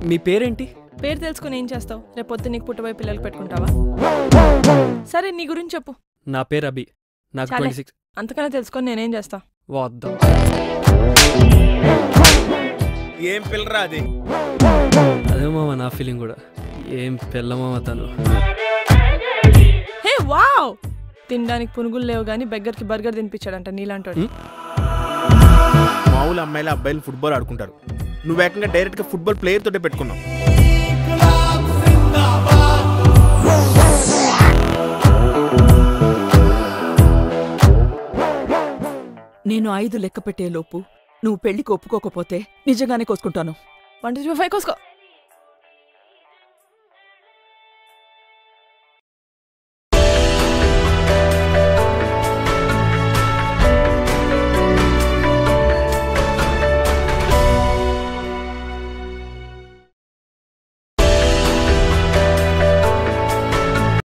మీ పేరేంటి పేరు తెలుసుకుని ఏం చేస్తావు రేపు పొద్దు నీకు పుట్టబోయే పిల్లలు పెట్టుకుంటావా సరే నీ గురించి చెప్పు నా పేరు అభి నాకు చాలే. ట్వంటీ సిక్స్ అంతకన్నా తెలుసుకొని నేనేం చేస్తా వద్దాం ఏం పిల్లరా అది అదే మామ నా ఫీలింగ్ కూడా ఏం పిల్లమామ తను హే వావ్ తినడానికి పునుగులు లేవు కానీ బెగ్గర్కి బర్గర్ తినిపించాడంట నీలాంటోడు హ్మ్? మామూలు అమ్మాయిలు అబ్బాయిలు ఫుట్బాల్ ఆడుకుంటారు నువ్వు ఏకంగా డైరెక్ట్ గా ఫుట్బాల్ ప్లేయర్ తోటే పెట్టుకున్నావు నేను ఐదు లెక్క పెట్టేలోపు నువ్వు పెళ్లికి ఒప్పుకోకపోతే నిజంగానే కోసుకుంటాను వన్ టూ ఫైవ్ కోసుకో